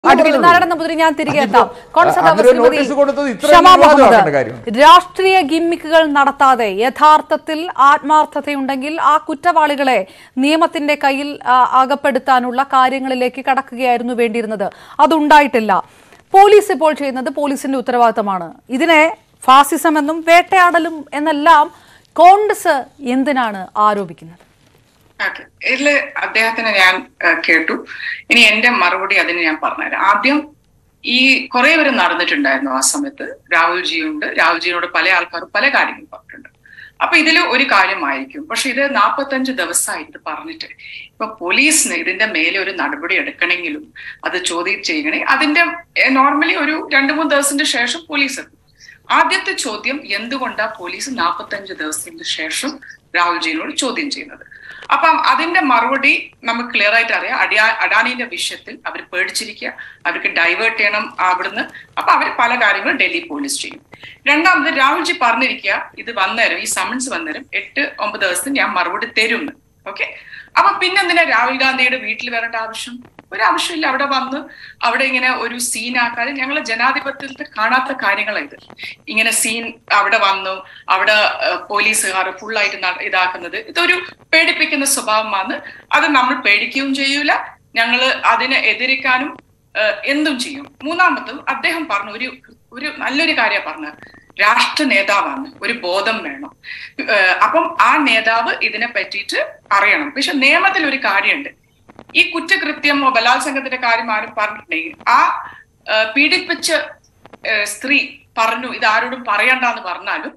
Advocate Narayanan Namboothiri ഞാൻ തിരികെ എത്താം കോൺഗ്രസ് അങ്ങനെ നേതാവ് ശ്രീമതി നോട്ടീസ് കൊടുത്തത് ഇത്രയും ഷമാ വിവാദമാക്കേണ്ട മുഹമ്മദ് കാര്യമാണ്. രാഷ്ട്രീയ ഗിമ്മിക്കുകൾ നടത്താതെ യഥാർത്ഥത്തിൽ ആത്മാർത്ഥതയുണ്ടെങ്കിൽ ആ കുറ്റവാളികളെ നിയമത്തിന്റെ കയ്യിൽ ആ, അകപ്പെടുത്താനുള്ള കാര്യങ്ങളിലേക്ക് കടക്കുകയായിരുന്നു വേണ്ടിയിരുന്നത് അതുണ്ടായിട്ടില്ല പോലീസ് ഇപ്പോൾ ചെയ്യുന്നത് പോലീസിന്റെ ഉത്തരവാദിത്തമാണ് ഇതിനെ ഫാസിസം എന്നും വേട്ടയാടലും എന്നെല്ലാം കോൺഗ്രസ് എന്തിനാണ് ആരോപിക്കുന്നത് ഓക്കെ ഇതില് അദ്ദേഹത്തിന് ഞാൻ ആ, കേട്ടു ഇനി എന്റെ മറുപടി അതിന് ഞാൻ പറഞ്ഞുതരാം ആദ്യം ഈ കുറെ പേര് നടന്നിട്ടുണ്ടായിരുന്നു ആ സമയത്ത് രാഹുൽജിയുണ്ട് രാഹുൽജിയോട് പല ആൾക്കാരും പല കാര്യങ്ങളും പറഞ്ഞിട്ടുണ്ട് അപ്പൊ ഇതിൽ ഒരു കാര്യമായിരിക്കും പക്ഷെ ഇത് നാൽപ്പത്തഞ്ച് ദിവസമായി ഇത് പറഞ്ഞിട്ട് ഇപ്പൊ പോലീസിന് ഇതിന്റെ മേലെ ഒരു നടപടി എടുക്കണമെങ്കിലും അത് ചോദ്യം ചെയ്യണേ അതിന്റെ നോർമലി ഒരു രണ്ടു മൂന്ന് ദിവസത്തിന്റെ ശേഷം പോലീസ് എത്തും ആദ്യത്തെ ചോദ്യം എന്തുകൊണ്ടാ പോലീസ് നാൽപ്പത്തഞ്ച് ദിവസത്തിന് ശേഷം രാഹുൽജിയോട് ചോദ്യം ചെയ്യുന്നത് അപ്പം അതിന്റെ മറുപടി നമുക്ക് ക്ലിയർ ആയിട്ട് അറിയാം അടിയാ അഡാനിന്റെ വിഷയത്തിൽ അവർ പേടിച്ചിരിക്കുക അവർക്ക് ഡൈവേർട്ട് ചെയ്യണം അവിടുന്ന് അപ്പൊ അവർ പല കാര്യങ്ങളും ഡൽഹി പോലീസ് ചെയ്യും രണ്ടാമത് രാഹുൽജി പറഞ്ഞിരിക്കുക ഇത് വന്നേരം ഈ സമൻസ് വന്നേരം എട്ട് ഒമ്പത് ദിവസത്തിന് ഞാൻ മറുപടി തരും ഓക്കെ അപ്പൊ പിന്നെന്തിനാ രാഹുൽ ഗാന്ധിയുടെ വീട്ടിൽ വരേണ്ട ആവശ്യം ഒരു ആവശ്യമില്ല അവിടെ വന്ന് അവിടെ ഇങ്ങനെ ഒരു സീൻ ആക്കാതെ ഞങ്ങൾ ജനാധിപത്യത്തിൽ കാണാത്ത കാര്യങ്ങളാണ് ഇത് ഇങ്ങനെ സീൻ അവിടെ വന്നു അവിടെ പോലീസുകാർ ഫുള്ളായിട്ട് ഇതാക്കുന്നത് ഇതൊരു പേടിപ്പിക്കുന്ന സ്വഭാവമാണ് അത് നമ്മൾ പേടിക്കുകയും ചെയ്യൂല ഞങ്ങൾ അതിനെ എതിരിക്കാനും ഏഹ്, എന്തും ചെയ്യും മൂന്നാമത് അദ്ദേഹം പറഞ്ഞു ഒരു ഒരു നല്ലൊരു കാര്യം പറഞ്ഞു രാഷ്ട്ര നേതാവാണ് ഒരു ബോധം വേണം ഏഹ്, അപ്പം ആ നേതാവ് ഇതിനെ പറ്റിയിട്ട് അറിയണം പക്ഷെ നിയമത്തിൽ ഒരു കാര്യമുണ്ട് ഈ കുറ്റകൃത്യമോ ബലാത്സംഗത്തിന്റെ കാര്യം ആരും പറഞ്ഞിട്ടുണ്ടെങ്കിൽ ആ ഏഹ്, പീഡിപ്പിച്ച ഏഹ്, സ്ത്രീ പറഞ്ഞു ഇത് ആരോടും പറയണ്ടെന്ന് പറഞ്ഞാലും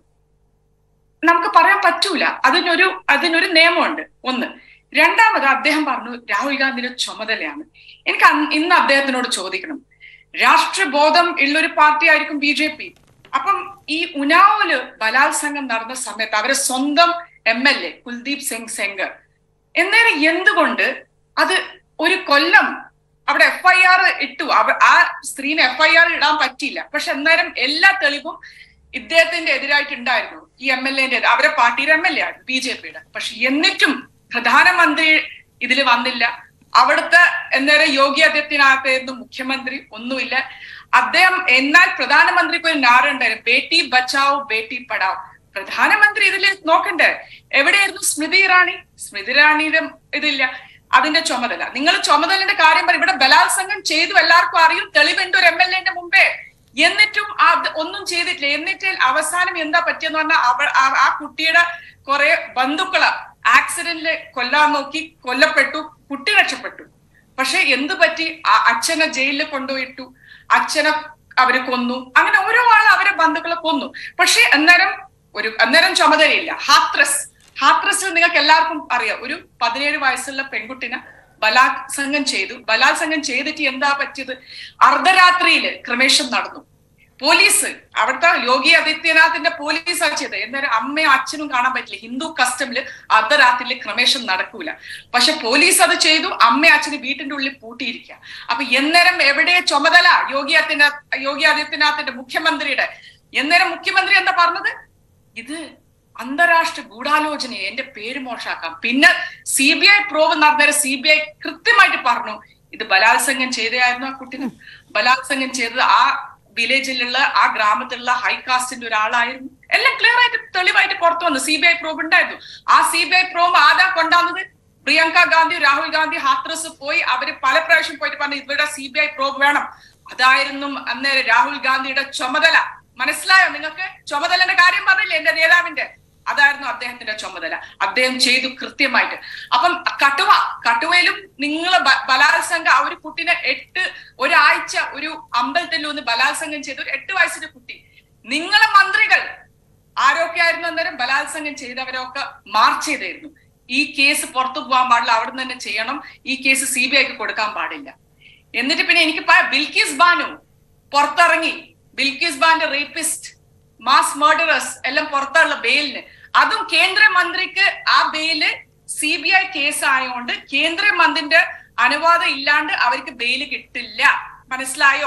നമുക്ക് പറയാൻ പറ്റൂല അതിനൊരു അതിനൊരു നിയമമുണ്ട് ഒന്ന് രണ്ടാമത് അദ്ദേഹം പറഞ്ഞു രാഹുൽ ഗാന്ധിയുടെ ചുമതലയാണ് എനിക്ക് അന്ന് ഇന്ന് അദ്ദേഹത്തിനോട് ചോദിക്കണം രാഷ്ട്രബോധം ഉള്ളൊരു പാർട്ടി ആയിരിക്കും ബി ജെ പി അപ്പം ഈ ഉനാവില് ബലാത്സംഗം നടന്ന സമയത്ത് അവരെ സ്വന്തം M L A Kuldeep Singh Sengar എന്നേരം എന്തുകൊണ്ട് അത് ഒരു കൊല്ലം അവിടെ എഫ് ഐ ആർ ഇട്ടു അവ- ആ സ്ത്രീനെ എഫ് ഐ ആർ ഇടാൻ പറ്റിയില്ല പക്ഷെ അന്നേരം എല്ലാ തെളിവും ഇദ്ദേഹത്തിന്റെ എതിരായിട്ടുണ്ടായിരുന്നു ഈ എം എൽ എന്റെ അവരെ പാർട്ടിയുടെ എം എൽ എ ആയിരുന്നു ബി ജെ പിയുടെ പക്ഷെ എന്നിട്ടും പ്രധാനമന്ത്രി ഇതിൽ വന്നില്ല അവിടുത്തെ എന്നേരം യോഗി ആദിത്യനാഥായിരുന്നു മുഖ്യമന്ത്രി ഒന്നുമില്ല അദ്ദേഹം എന്നാൽ പ്രധാനമന്ത്രിക്ക് ഒരു നാറുണ്ടായിരുന്നു ബേട്ടി ബച്ചാവോ ബേട്ടി പഠാവോ പ്രധാനമന്ത്രി ഇതിൽ നോക്കണ്ടേ എവിടെയായിരുന്നു സ്മൃതി ഇറാണി സ്മൃതി ഇറാണിയുടെ ഇതില്ല അതിന്റെ ചുമതല നിങ്ങൾ ചുമതലയുടെ കാര്യം പറയും ഇവിടെ ബലാത്സംഗം ചെയ്തു എല്ലാവർക്കും അറിയും തെളിവുണ്ട് ഒരു എം എൽ എന്റെ മുമ്പേ എന്നിട്ടും അത് ഒന്നും ചെയ്തിട്ടില്ല എന്നിട്ട് അവസാനം എന്താ പറ്റിയെന്ന് പറഞ്ഞാൽ അവ ആ- ആ കുട്ടിയുടെ കുറെ ബന്ധുക്കള് ആക്സിഡന്റില് കൊല്ലാൻ നോക്കി കൊല്ലപ്പെട്ടു കുട്ടി രക്ഷപ്പെട്ടു പക്ഷെ എന്ത് പറ്റി ആ അച്ഛനെ ജയിലിൽ കൊണ്ടുപോയിട്ടു അച്ഛനെ അവര് കൊന്നു അങ്ങനെ ഓരോ ആൾ അവരെ ബന്ധുക്കളെ കൊന്നു പക്ഷെ അന്നേരം ഒരു അന്നേരം ചുമതലയില്ല ഹാത്രസ് ഹാത്രസിൽ നിങ്ങൾക്ക് എല്ലാവർക്കും അറിയാം ഒരു പതിനേഴ് വയസ്സുള്ള പെൺകുട്ടിനെ ബലാത്സംഗം ചെയ്തു ബലാത്സംഗം ചെയ്തിട്ട് എന്താ പറ്റിയത് അർദ്ധരാത്രിയിൽ ക്രമേഷം നടന്നു പോലീസ് അവിടുത്തെ യോഗി ആദിത്യനാഥിന്റെ പോലീസാ ചെയ്തത് എന്നേരം അമ്മയും അച്ഛനും കാണാൻ പറ്റില്ല ഹിന്ദു കസ്റ്റമില് അർദ്ധരാത്രിയിൽ ക്രമേഷം നടക്കൂല പക്ഷെ പോലീസ് അത് ചെയ്തു അമ്മയും അച്ഛനും വീട്ടിന്റെ ഉള്ളിൽ പൂട്ടിയിരിക്കുക അപ്പൊ എന്നേരം എവിടെ ചുമതല യോഗി ആദിത്യനാഥ് യോഗി ആദിത്യനാഥിന്റെ മുഖ്യമന്ത്രിയുടെ എന്നേരം മുഖ്യമന്ത്രി എന്താ പറഞ്ഞത് ഇത് അന്താരാഷ്ട്ര ഗൂഢാലോചനയെ എന്റെ പേര് മോശാക്കാം പിന്നെ സി ബി ഐ പ്രോവ് നടന്നേരം സി ബി ഐ കൃത്യമായിട്ട് പറഞ്ഞു ഇത് ബലാത്സംഗം ചെയ്തതായിരുന്നു ആ കുട്ടിനെ ബലാത്സംഗം ചെയ്തത് ആ വില്ലേജിലുള്ള ആ ഗ്രാമത്തിലുള്ള ഹൈകാസ്റ്റിന്റെ ഒരാളായിരുന്നു എല്ലാം ക്ലിയർ ആയിട്ട് തെളിവായിട്ട് പുറത്തു വന്നു സി ബി ഐ പ്രോബ് ഉണ്ടായിരുന്നു ആ സി ബി ഐ പ്രോബ് ആദ്യം കൊണ്ടാവുന്നത് പ്രിയങ്ക ഗാന്ധി രാഹുൽ ഗാന്ധി ഹാത്രസ് പോയി അവര് പല പ്രാവശ്യം പോയിട്ട് പറഞ്ഞു ഇവിടെ സി ബി ഐ പ്രോബ് വേണം അതായിരുന്നു അന്നേരം രാഹുൽ ഗാന്ധിയുടെ ചുമതല മനസ്സിലായോ നിങ്ങൾക്ക് ചുമതലന്റെ കാര്യം പറഞ്ഞില്ലേ എന്റെ നേതാവിന്റെ അതായിരുന്നു അദ്ദേഹത്തിന്റെ ചുമതല അദ്ദേഹം ചെയ്തു കൃത്യമായിട്ട് അപ്പം കട്ടുവ കട്ടുവയിലും നിങ്ങൾ ബലാത്സംഗം ആ ഒരു കുട്ടിനെ എട്ട് ഒരാഴ്ച ഒരു അമ്പലത്തിൽ ഒന്ന് ബലാത്സംഗം ചെയ്ത ഒരു എട്ട് വയസ്സിന്റെ കുട്ടി നിങ്ങളെ മന്ത്രികൾ ആരൊക്കെയായിരുന്നു അന്നേരം ബലാത്സംഗം ചെയ്തവരൊക്കെ മാർച്ച് ചെയ്തായിരുന്നു ഈ കേസ് പുറത്തു പോകാൻ പാടില്ല അവിടെ നിന്ന് തന്നെ ചെയ്യണം ഈ കേസ് സി ബി ഐക്ക് കൊടുക്കാൻ പാടില്ല എന്നിട്ട് പിന്നെ എനിക്ക് പ- ബിൽക്കിസ് ബാനു പുറത്തിറങ്ങി ബിൽക്കിസ് ബാന്റെ റേപ്പിസ്റ്റ് മാസ് മർഡറേഴ്സ് എല്ലാം പുറത്തുള്ള ബെയിലിന് അതും കേന്ദ്രമന്ത്രിക്ക് ആ bail C B I case ആയതുകൊണ്ട് കേന്ദ്രമന്ത്രിന്റെ അനുവാദം ഇല്ലാണ്ട് അവർക്ക് ബെയില് കിട്ടില്ല മനസ്സിലായോ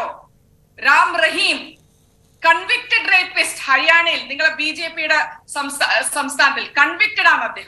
റാം റഹീം കൺവിക്റ്റഡ് റേപ്പിസ്റ്റ് ഹരിയാനയിൽ നിങ്ങളെ ബി ജെ പിയുടെ സംസ്ഥാനത്തിൽ കൺവിക്റ്റഡ് ആണ് അദ്ദേഹം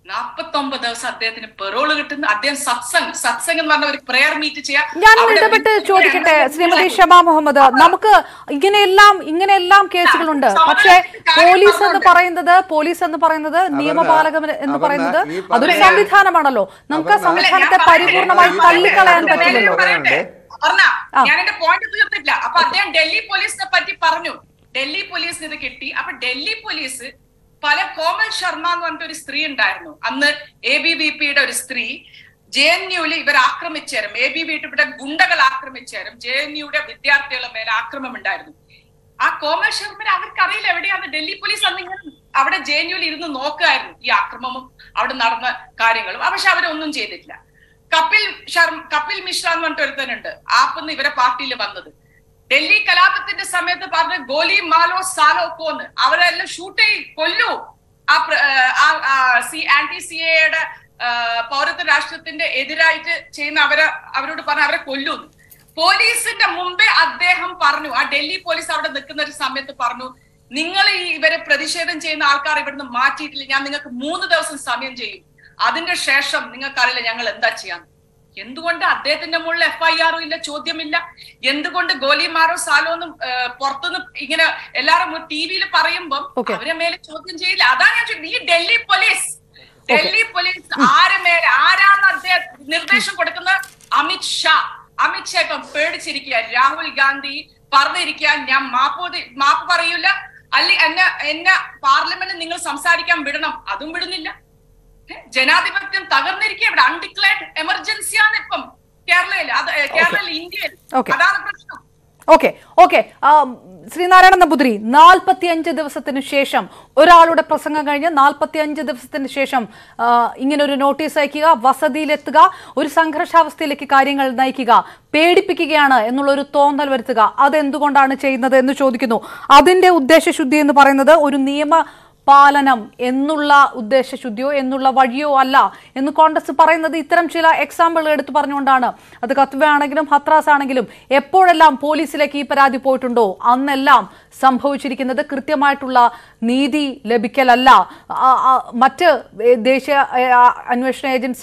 നാപ്പത്തൊമ്പത് ദിവസം അദ്ദേഹത്തിന് പെറോള് കിട്ടുന്നു അദ്ദേഹം സത്സംഗ് സത്സംഗ് എന്ന് പറഞ്ഞ ഒരു പ്രെയർ മീറ്റ് ചെയ്യാം ഞാൻ അവിടെ ഇടപെട്ട് വിദ്യ ചോദിക്കട്ടെ എൺപത് ശ്രീമതി ലക്ഷം ഷമ മുഹമ്മദ് നമുക്ക് ഇങ്ങനെയെല്ലാം ഇങ്ങനെയെല്ലാം കേസുകളുണ്ട് പക്ഷേ പോലീസ് എന്ന് പറയുന്നത് പോലീസ് എന്ന് പറയുന്നത് നിയമപാലകം എന്ന് അപർണ, പറയുന്നത് ഈ അതൊരു പറഞ്ഞ- സംവിധാനമാണല്ലോ നമുക്ക് ആ അപർണ, സംവിധാനത്തെ ഞാൻ പരിപൂർണമായി പറയട്ടെ, തള്ളിക്കളയാൻ ഞാൻ പറ്റില്ലല്ലോ പറയട്ടെ. പറഞ്ഞ ആ. ഞാൻ എന്റെ പോയിന്റ് തീർത്തില്ല അപ്പൊ അദ്ദേഹം ഡൽഹി പോലീസിനെ പറ്റി പറഞ്ഞു ഡൽഹി പോലീസിന് ഇത് കിട്ടി അപ്പൊ ഡൽഹി പോലീസ് പല കോമൽ ശർമ്മ എന്ന് പറഞ്ഞിട്ട് ഒരു സ്ത്രീ ഉണ്ടായിരുന്നു അന്ന് എ ബി ബി പിയുടെ ഒരു സ്ത്രീ ജെ എൻ യുവിൽ ഇവർ ആക്രമിച്ചേരും എ ബി ബി പിയുടെ ഗുണ്ടകൾ ആക്രമിച്ചേരും ജെ എൻ യുടെ വിദ്യാർത്ഥികളുടെ മേലെ ആക്രമം ഉണ്ടായിരുന്നു ആ കോമൽ ശർമ്മനെ അവർക്കറിയില്ല എവിടെയാണ് ഡൽഹി പോലീസ് അന്നിങ്ങനെ അവിടെ ജെ എൻ യുവിൽ ഇരുന്ന് നോക്കുമായിരുന്നു ഈ ആക്രമവും അവിടെ നടന്ന കാര്യങ്ങളും പക്ഷെ അവരൊന്നും ചെയ്തിട്ടില്ല കപിൽ ശർമ്മ കപിൽ മിശ്ര എന്ന് പറഞ്ഞിട്ട് ഒരുത്തനുണ്ട് ആപ്പെന്ന് ഇവരെ പാർട്ടിയിൽ വന്നത് ഡൽഹി കലാപത്തിന്റെ സമയത്ത് പറഞ്ഞ ഗോലി മാലോ സാലോ കോന്ന് അവരെല്ലാം ഷൂട്ട് ചെയ്ത് കൊല്ലൂ ആ പ്ര- ആ ആ സി ആന്റി സി എയുടെ പൗരത്വ രാഷ്ട്രത്തിന്റെ എതിരായിട്ട് ചെയ്യുന്ന അവരെ അവരോട് പറഞ്ഞ അവരെ കൊല്ലൂന്ന് പോലീസിന്റെ മുമ്പേ അദ്ദേഹം പറഞ്ഞു ആ ഡൽഹി പോലീസ് അവിടെ നിൽക്കുന്ന ഒരു സമയത്ത് പറഞ്ഞു നിങ്ങൾ ഈ ഇവരെ പ്രതിഷേധം ചെയ്യുന്ന ആൾക്കാർ ഇവിടുന്ന് മാറ്റിയിട്ടില്ല ഞാൻ നിങ്ങൾക്ക് മൂന്ന് ദിവസം സമയം ചെയ്യും അതിന്റെ ശേഷം നിങ്ങൾക്കറിയില്ല ഞങ്ങൾ എന്താ ചെയ്യാൻ എന്തുകൊണ്ട് അദ്ദേഹത്തിന്റെ മുകളിൽ എഫ് ഐ ആറും ഇല്ല ചോദ്യമില്ല എന്തുകൊണ്ട് ഗോലിമാരോ സാലോ ഒന്നും പുറത്തുനിന്ന് ഇങ്ങനെ എല്ലാരും ടി വിയിൽ പറയുമ്പം Okay. അവരെ മേലെ ചോദ്യം ചെയ്യില്ല അതാ ഞാൻ ചോദിക്കുന്നത് ഈ ഡൽഹി പോലീസ് ഡൽഹി പോലീസ് ആരെ മേലെ ആരാണ് അദ്ദേഹം നിർദ്ദേശം കൊടുക്കുന്ന അമിത് ഷാ അമിത് ഷാ ഇപ്പം പേടിച്ചിരിക്കുക രാഹുൽ ഗാന്ധി പറഞ്ഞിരിക്കുക ഞാൻ മാപ്പ് തി- മാപ്പ് പറയൂല അല്ലെ എന്നെ എന്നെ പാർലമെന്റിൽ നിങ്ങൾ സംസാരിക്കാൻ വിടണം അതും വിടുന്നില്ല ഏ, ജനാധിപത്യം തകർന്നിരിക്കുക ഇവിടെ അൺഡിക്ലേർഡ് എമർജൻസിയാണ് ഇപ്പം കേരളയിൽ അത് ഏ, കേരളയിൽ ഇന്ത്യയിൽ Okay. അതാണ് പ്രശ്നം ഓക്കെ ഓക്കെ ശ്രീനാരായണ നമ്പൂതിരി നാൽപ്പത്തിയഞ്ച് ദിവസത്തിന് ശേഷം ഒരാളുടെ പ്രസംഗം കഴിഞ്ഞ് നാൽപ്പത്തിയഞ്ച് ദിവസത്തിന് ശേഷം ആ, ഇങ്ങനെ ഒരു നോട്ടീസ് അയക്കുക വസതിയിലെത്തുക ഒരു സംഘർഷാവസ്ഥയിലേക്ക് കാര്യങ്ങൾ നയിക്കുക പേടിപ്പിക്കുകയാണ് എന്നുള്ള ഒരു തോന്നൽ വരുത്തുക അതെന്തുകൊണ്ടാണ് ചെയ്യുന്നത് എന്ന് ചോദിക്കുന്നു അതിന്റെ ഉദ്ദേശശുദ്ധി എന്ന് പറയുന്നത് ഒരു നിയമ പാലനം എന്നുള്ള ഉദ്ദേശശുദ്ധിയോ എന്നുള്ള വഴിയോ അല്ല എന്ന് കോൺഗ്രസ് പറയുന്നത് ഇത്തരം ചില എക്സാമ്പിളുകൾ എടുത്തു പറഞ്ഞുകൊണ്ടാണ് അത് കത്വ ആണെങ്കിലും ഹത്രാസ് ആണെങ്കിലും എപ്പോഴെല്ലാം പോലീസിലേക്ക് ഈ പരാതി പോയിട്ടുണ്ടോ അന്നെല്ലാം സംഭവിച്ചിരിക്കുന്നത് കൃത്യമായിട്ടുള്ള നീതി ലഭിക്കലല്ല ആ, ആ, മറ്റ് ഏ, ദേശീയ ഏ, ആ, അന്വേഷണ ഏജൻസി